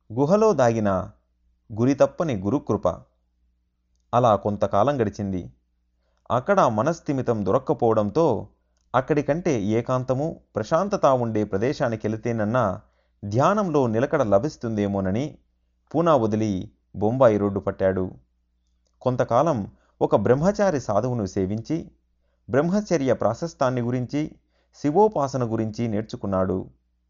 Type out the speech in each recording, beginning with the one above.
గుహలో దాగిన గురి తప్పని గురుకృప అలా కొంతకాలం గడిచింది అక్కడ మనస్థిమితం దొరక్కపోవడంతో అక్కడికంటే ఏకాంతము ప్రశాంతత ఉండే ప్రదేశానికి వెళితేనన్నా ధ్యానంలో నిలకడ లభిస్తుందేమోనని పూనా వదిలి బొంబాయి రోడ్డు పట్టాడు కొంతకాలం ఒక బ్రహ్మచారి సాధువును సేవించి బ్రహ్మచర్య ప్రాశస్తాన్ని గురించి శివోపాసన గురించి నేర్చుకున్నాడు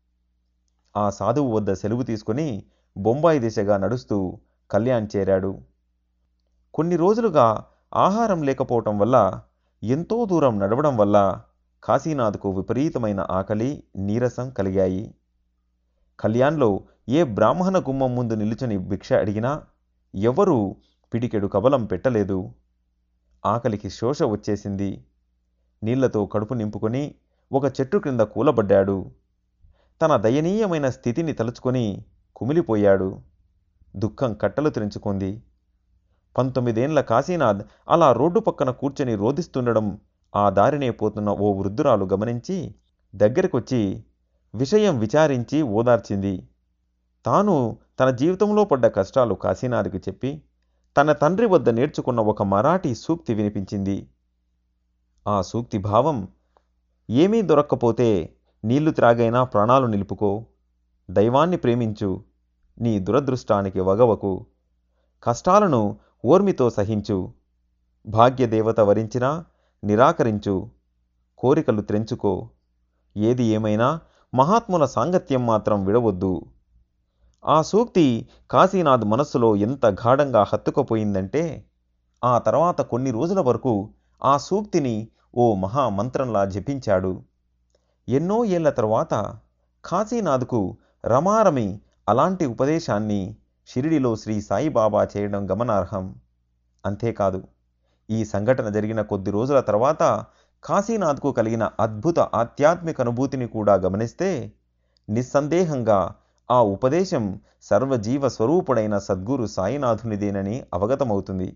ఆ సాధువు వద్ద సెలవు తీసుకుని బొంబాయి దిశగా నడుస్తూ కళ్యాణ్ చేరాడు కొన్ని రోజులుగా ఆహారం లేకపోవటం వల్ల ఎంతో దూరం నడవడం వల్ల కాశీనాథ్కు విపరీతమైన ఆకలి నీరసం కలిగాయి కళ్యాణ్లో ఏ బ్రాహ్మణ గుమ్మం ముందు నిలుచుని భిక్ష అడిగినా ఎవరూ పిడికెడు కబలం పెట్టలేదు ఆకలికి శోష వచ్చేసింది నీళ్లతో కడుపు నింపుకొని ఒక చెట్టు క్రింద కూలబడ్డాడు తన దయనీయమైన స్థితిని తలుచుకొని కుమిలిపోయాడు దుఃఖం కట్టలు తెరుచుకుంది పంతొమ్మిదేండ్ల కాశీనాథ్ అలా రోడ్డు పక్కన కూర్చొని రోధిస్తుండడం ఆ దారినే పోతున్న ఓ వృద్ధురాలు గమనించి దగ్గరకొచ్చి విషయం విచారించి ఓదార్చింది తాను తన జీవితంలో పడ్డ కష్టాలు కాశీనాథ్కి చెప్పి తన తండ్రి వద్ద నేర్చుకున్న ఒక మరాఠీ సూక్తి వినిపించింది ఆ సూక్తి భావం ఏమీ దొరక్కపోతే నీళ్లు త్రాగైనా ప్రాణాలు నిలుపుకో దైవాన్ని ప్రేమించు నీ దురదృష్టానికి వగవకు కష్టాలను ఓర్మితో సహించు భాగ్యదేవత వరించినా నిరాకరించు కోరికలు త్రెంచుకో ఏది ఏమైనా మహాత్ముల సాంగత్యం మాత్రం విడవద్దు ఆ సూక్తి కాశీనాథ్ మనస్సులో ఎంత గాఢంగా హత్తుకుపోయిందంటే ఆ తర్వాత కొన్ని రోజుల వరకు ఆ సూక్తిని ఓ మహామంత్రంలా జపించాడు ఎన్నో ఏళ్ల తరువాత కాశీనాథ్కు రమారమి అలాంటి ఉపదేశాన్ని షిరిడిలో శ్రీ సాయిబాబా చేయడం గమనార్హం అంతేకాదు ఈ సంఘటన జరిగిన కొద్ది రోజుల తర్వాత కాశీనాథ్కు కలిగిన అద్భుత ఆధ్యాత్మిక అనుభూతిని కూడా గమనిస్తే నిస్సందేహంగా ఆ ఉపదేశం సర్వజీవ స్వరూపుడైన సద్గురు సాయినాథునిదేనని అవగతమవుతుంది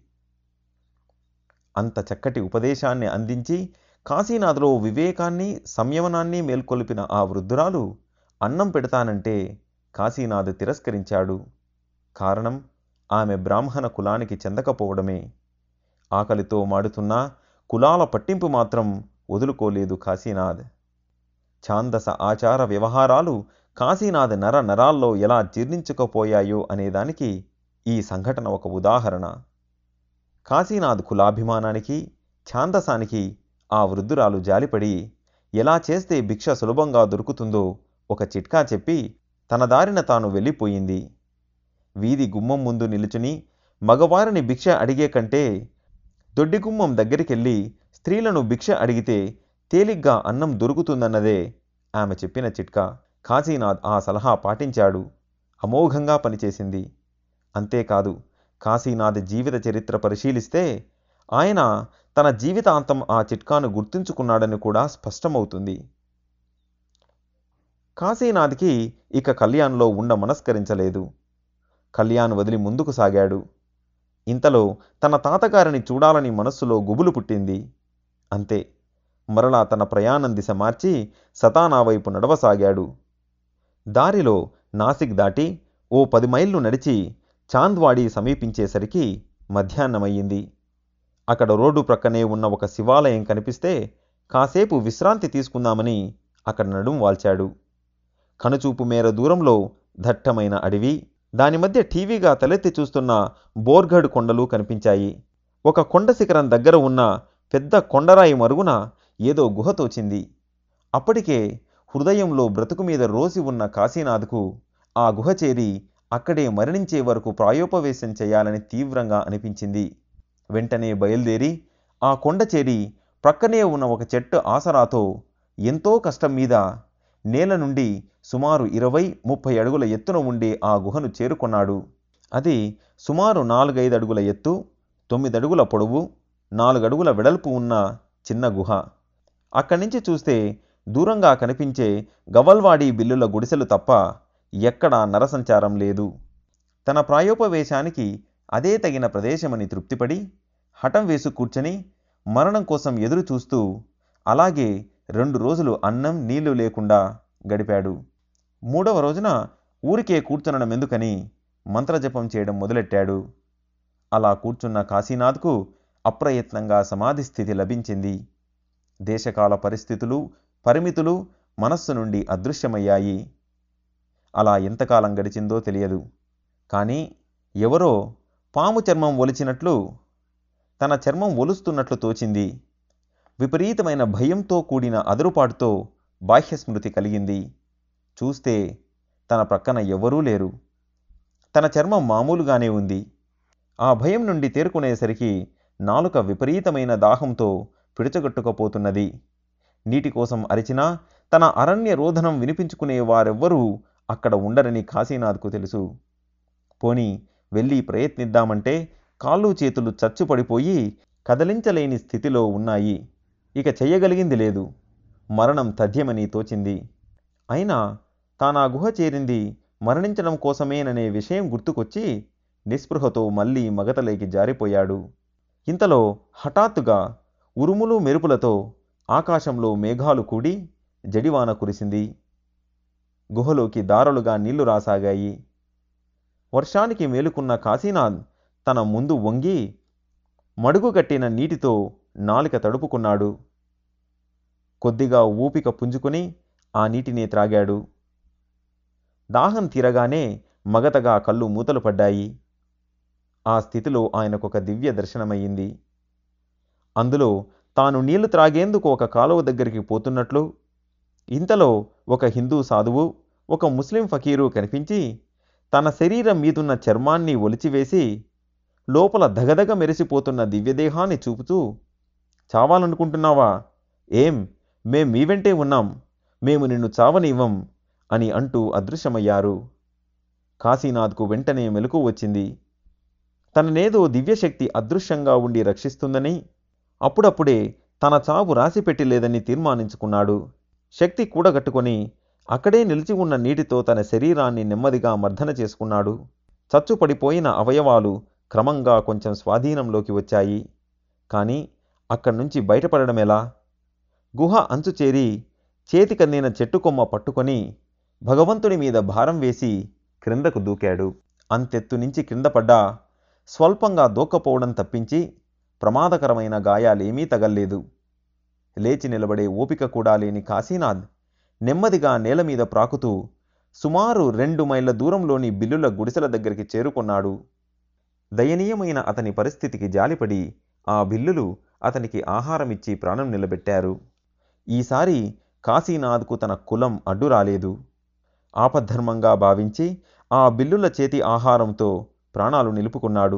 అంత చక్కటి ఉపదేశాన్ని అందించి కాశీనాథ్లో వివేకాన్ని సంయమనాన్ని మేల్కొల్పిన ఆ వృద్ధురాలు అన్నం పెడతానంటే కాశీనాథ్ తిరస్కరించాడు కారణం ఆమె బ్రాహ్మణ కులానికి చెందకపోవడమే ఆకలితో మాడుతున్నా కులాల పట్టింపు మాత్రం వదులుకోలేదు కాశీనాథ్ ఛాందస ఆచార వ్యవహారాలు కాశీనాథ్ నర నరాల్లో ఎలా జీర్ణించుకుపోయాయో అనేదానికి ఈ సంఘటన ఒక ఉదాహరణ కాశీనాథ్ కులాభిమానానికి ఛాందసానికి ఆ వృద్ధురాలు జాలిపడి ఎలా చేస్తే భిక్ష సులభంగా దొరుకుతుందో ఒక చిట్కా చెప్పి తన దారిన తాను వెళ్ళిపోయింది వీధి గుమ్మం ముందు నిలుచుని మగవారిని భిక్ష అడిగే కంటే దొడ్డి గుమ్మం దగ్గరికెళ్ళి స్త్రీలను భిక్ష అడిగితే తేలిగ్గా అన్నం దొరుకుతుందన్నదే ఆమె చెప్పిన చిట్కా కాశీనాథ్ ఆ సలహా పాటించాడు అమోఘంగా పనిచేసింది అంతేకాదు కాశీనాథ్ జీవిత చరిత్ర పరిశీలిస్తే ఆయన తన జీవితాంతం ఆ చిట్కాను గుర్తుంచుకున్నాడని కూడా స్పష్టమవుతుంది కాశీనాథ్కి ఇక కళ్యాణ్లో ఉండ మనస్కరించలేదు కళ్యాణ్ వదిలి ముందుకు సాగాడు ఇంతలో తన తాతగారిని చూడాలని మనస్సులో గుబులు పుట్టింది అంతే మరలా తన ప్రయాణం దిశ మార్చి సతానా వైపు నడవసాగాడు దారిలో నాసిక్ దాటి ఓ పది మైళ్ళు నడిచి చాంద్వాడి సమీపించేసరికి మధ్యాహ్నమయ్యింది అక్కడ రోడ్డు ప్రక్కనే ఉన్న ఒక శివాలయం కనిపిస్తే కాసేపు విశ్రాంతి తీసుకుందామని అక్కడ నడుం వాల్చాడు కనుచూపు మేర దూరంలో దట్టమైన అడవి దాని మధ్య టీవీగా తలెత్తి చూస్తున్న బోర్గఢ్ కొండలు కనిపించాయి ఒక కొండ శిఖరం దగ్గర ఉన్న పెద్ద కొండరాయి మరుగున ఏదో గుహ తోచింది అప్పటికే హృదయంలో బ్రతుకు మీద రోసి ఉన్న కాశీనాథ్కు ఆ గుహ చేరి అక్కడే మరణించే వరకు ప్రాయోపవేశం చేయాలని తీవ్రంగా అనిపించింది వెంటనే బయలుదేరి ఆ కొండ చేరి ప్రక్కనే ఉన్న ఒక చెట్టు ఆసరాతో ఎంతో కష్టం మీద నేల నుండి సుమారు ఇరవై ముప్పై అడుగుల ఎత్తున ఉండే ఆ గుహను చేరుకున్నాడు అది సుమారు నాలుగైదు అడుగుల ఎత్తు తొమ్మిది అడుగుల పొడవు నాలుగు అడుగుల వెడల్పు ఉన్న చిన్న గుహ అక్కడి నుంచి చూస్తే దూరంగా కనిపించే గవల్వాడి బిల్లుల గుడిసెలు తప్ప ఎక్కడా నరసంచారం లేదు తన ప్రాయోపవేశానికి అదే తగిన ప్రదేశమని తృప్తిపడి హఠం వేసు కూర్చొని మరణం కోసం ఎదురు చూస్తూ అలాగే రెండు రోజులు అన్నం నీళ్లు లేకుండా గడిపాడు మూడవ రోజున ఊరికే కూర్చునడం ఎందుకని మంత్రజపం చేయడం మొదలెట్టాడు అలా కూర్చున్న కాశీనాథ్కు అప్రయత్నంగా సమాధి స్థితి లభించింది దేశకాల పరిస్థితులు పరిమితులు మనస్సు నుండి అదృశ్యమయ్యాయి అలా ఎంతకాలం గడిచిందో తెలియదు కానీ ఎవరో పాము చర్మం ఒలిచినట్లు తన చర్మం ఒలుస్తున్నట్లు తోచింది విపరీతమైన భయంతో కూడిన అదురుపాటుతో బాహ్యస్మృతి కలిగింది చూస్తే తన ప్రక్కన ఎవరూ లేరు తన చర్మం మామూలుగానే ఉంది ఆ భయం నుండి తేరుకునేసరికి నాలుక విపరీతమైన దాహంతో పిడిచగట్టుకపోతున్నది నీటి కోసం అరిచినా తన అరణ్య రోధనం వినిపించుకునే వారెవ్వరూ అక్కడ ఉండరని కాశీనాథ్కు తెలుసు పోని వెళ్ళి ప్రయత్నిద్దామంటే కాళ్ళు చేతులు చచ్చుపడిపోయి కదలించలేని స్థితిలో ఉన్నాయి ఇక చెయ్యగలిగింది లేదు మరణం తథ్యమని తోచింది అయినా తానా గుహ చేరింది మరణించడం కోసమేననే విషయం గుర్తుకొచ్చి నిస్పృహతో మళ్ళీ మగతలేకి జారిపోయాడు ఇంతలో హఠాత్తుగా ఉరుములు మెరుపులతో ఆకాశంలో మేఘాలు కూడి జడివాన కురిసింది గుహలోకి దారులుగా నీళ్లు రాసాగాయి వర్షానికి మేలుకున్న కాశీనాథ్ తన ముందు వంగి మడుగు కట్టిన నీటితో నాలిక తడుపుకున్నాడు కొద్దిగా ఊపిక పుంజుకుని ఆ నీటిని త్రాగాడు దాహం తీరగానే మగతగా కళ్ళు మూతలు పడ్డాయి ఆ స్థితిలో ఆయనకొక దివ్య దర్శనమయ్యింది అందులో తాను నీళ్లు త్రాగేందుకు ఒక కాలువ దగ్గరికి పోతున్నట్లు ఇంతలో ఒక హిందూ సాధువు ఒక ముస్లిం ఫకీరు కనిపించి తన శరీరం మీదున్న చర్మాన్ని ఒలిచివేసి లోపల దగదగ మెరిసిపోతున్న దివ్యదేహాన్ని చూపుతూ చావాలనుకుంటున్నావా ఏం మేం మీ వెంటే ఉన్నాం మేము నిన్ను చావనివ్వం అని అంటూ అదృశ్యమయ్యారు కాశీనాథ్కు వెంటనే మెలకు వచ్చింది తననేదో దివ్యశక్తి అదృశ్యంగా ఉండి రక్షిస్తుందని అప్పుడప్పుడే తన చావు రాసిపెట్టి లేదని తీర్మానించుకున్నాడు శక్తి కూడగట్టుకొని అక్కడే నిలిచి ఉన్న నీటితో తన శరీరాన్ని నెమ్మదిగా మర్దన చేసుకున్నాడు చచ్చుపడిపోయిన అవయవాలు క్రమంగా కొంచెం స్వాధీనంలోకి వచ్చాయి కానీ అక్కడి నుంచి బయటపడడం ఎలా గుహ అంచు చేరి చేతికందిన చెట్టు కొమ్మ పట్టుకొని భగవంతుని మీద భారం వేసి క్రిందకు దూకాడు అంతెత్తు నుంచి క్రింద పడ్డా స్వల్పంగా దూక్కపోవడం తప్పించి ప్రమాదకరమైన గాయాలేమీ తగల్లేదు లేచి నిలబడే ఓపిక కూడా లేని కాశీనాథ్ నెమ్మదిగా నేల మీద ప్రాకుతూ సుమారు రెండు మైళ్ళ దూరంలోని బిల్లుల గుడిసెల దగ్గరికి చేరుకున్నాడు దయనీయమైన అతని పరిస్థితికి జాలిపడి ఆ బిల్లులు అతనికి ఆహారమిచ్చి ప్రాణం నిలబెట్టారు ఈసారి కాశీనాథ్కు తన కులం అడ్డు రాలేదు ఆపద్ధర్మంగా భావించి ఆ బిల్లుల చేతి ఆహారంతో ప్రాణాలు నిలుపుకున్నాడు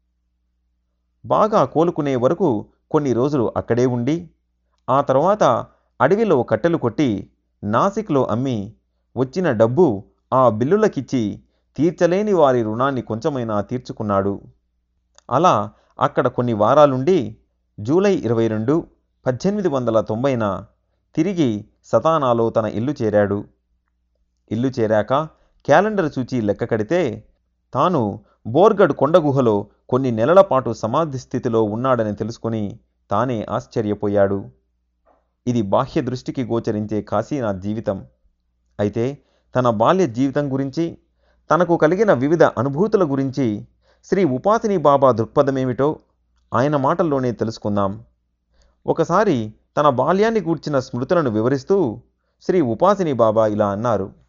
బాగా కోలుకునే వరకు కొన్ని రోజులు అక్కడే ఉండి ఆ తర్వాత అడవిలో కట్టెలు కొట్టి నాసిక్లో అమ్మి వచ్చిన డబ్బు ఆ బిల్లులకిచ్చి తీర్చలేని వారి రుణాన్ని కొంచెమైనా తీర్చుకున్నాడు అలా అక్కడ కొన్ని వారాలుండి జూలై ఇరవై రెండు పద్దెనిమిది వందల తొంభైన తిరిగి సతానాలో తన ఇల్లు చేరాడు ఇల్లు చేరాక క్యాలెండర్ చూచి లెక్క కడితే తాను బోర్గడ్ కొండ గుహలో కొన్ని నెలల పాటు సమాధి స్థితిలో ఉన్నాడని తెలుసుకుని తానే ఆశ్చర్యపోయాడు ఇది బాహ్య దృష్టికి గోచరించే కాశీనాథ్ జీవితం అయితే తన బాల్య జీవితం గురించి తనకు కలిగిన వివిధ అనుభూతుల గురించి శ్రీ ఉపాసిని బాబా దృక్పథమేమిటో ఆయన మాటల్లోనే తెలుసుకుందాం ఒకసారి తన బాల్యాన్ని గూర్చిన స్మృతులను వివరిస్తూ శ్రీ ఉపాసిని బాబా ఇలా అన్నారు